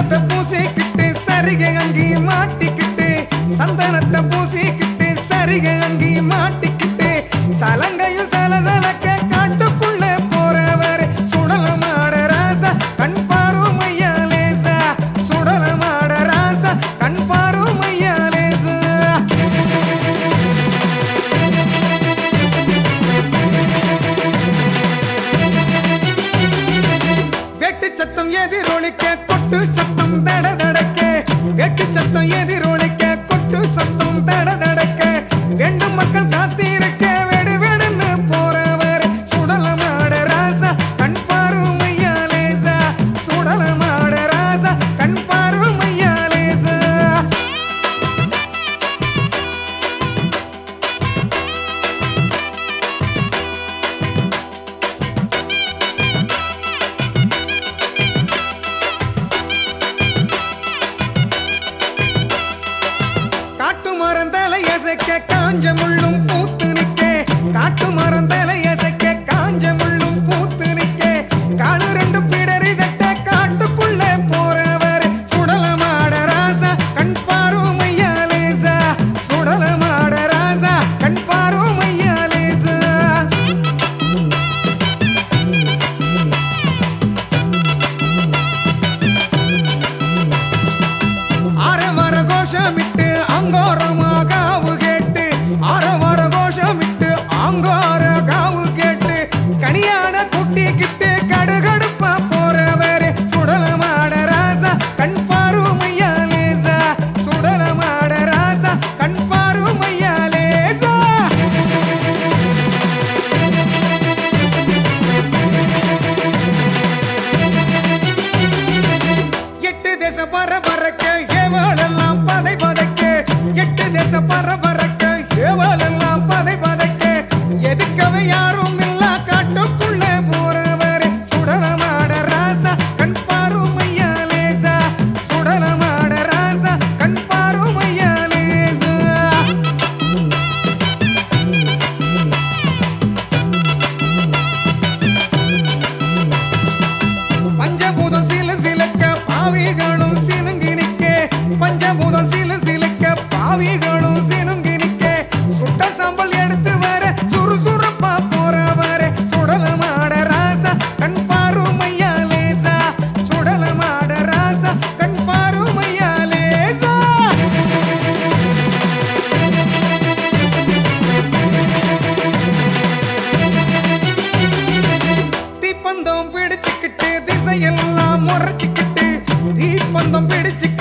சந்தனத்தை பூசிக்கிட்டு சரிகை அங்கி மாட்டிக்கிட்டு சந்தனத்தை பூசிக்கிட்டு சரிகை அங்கி மாட்டிக்கிட்டு சலங்கையும் சலசலக்க காட்டுக்குள்ள போறவர் சுடலமாட ராசா கண் பாருமையா லேசா சுடலமாட ராசா கண் பாருமையா லேசா வெட்டு சத்தம் எதிரொலிக்க கொட்டு சத்தம் தட தடக்க வெட்டு சத்தம் எதிரொலிக்க கொட்டு சத்தம் தட தடக்க ரெண்டு மக்கள் காத்திருக்க வெடு வெடுன்னு போறவர் சுடலமாட ராசா கண் பாருமையா லேசா சுடலமாட ராசா கண் பாருமையா லேசா காட்டு மரம் தலையசைக்க காஞ்ச முள்ளும் பூத்து நிக்க காட்டு மரம் தலையசைக்க காஞ்ச முள்ளும் பூத்து நிக்க காலு ரெண்டு பிடரி தட்ட காட்டுக்குள்ள போறவர் சுடலமாட ராசா கண் பாருமையா லேசா சுடலமாட ராசா கண் பாருமையா லேசா அரவர கோஷமிட்டு அங்கோரமா காவு கேட்டு அரவர கோஷமிட்டு அங்கோர காவு கேட்டு கனியான குட்டிக்கிட்டு கடுகடுப்பா போறவர் சுடலமாட ராசா கண் பாருமையா லேசா சுடலமாட ராசா கண் பாருமையா லேசா எட்டு தேச பர பறக்க ஏவாளெல்லாம் பதை பதைக்க எட்டு தேச பர பறக்க ஏவாளெல்லாம் பதை பதைக்க எதுக்கவே யாரும் இல்ல காட்டுக்குள்ள போறவர் சுடலமாட ராசா கண் பாருமையா லேசா சுடலமாட ராசா கண் பாருமையா லேசா பஞ்சபூதம் சில சிலக்க பாவிகளும் சினுங்கி நிக்க பஞ்சபூதம் சில சிலக்க பாவிகளும் சினுங்கி நிக்க சுட்ட சாம்பல் எடுத்து வர சுறுசுறுப்பா போறவர சுடலமாட ராசா கண் பாருமையா லேசா சுடலமாட ராசா கண் பாருமையா லேசா தீப்பந்தம் பிடிச்சுக்கிட்டு திசையெல்லாம் முறைச்சிக்கிட்டு தீப்பந்தம் பிடிச்சுக்கிட்டு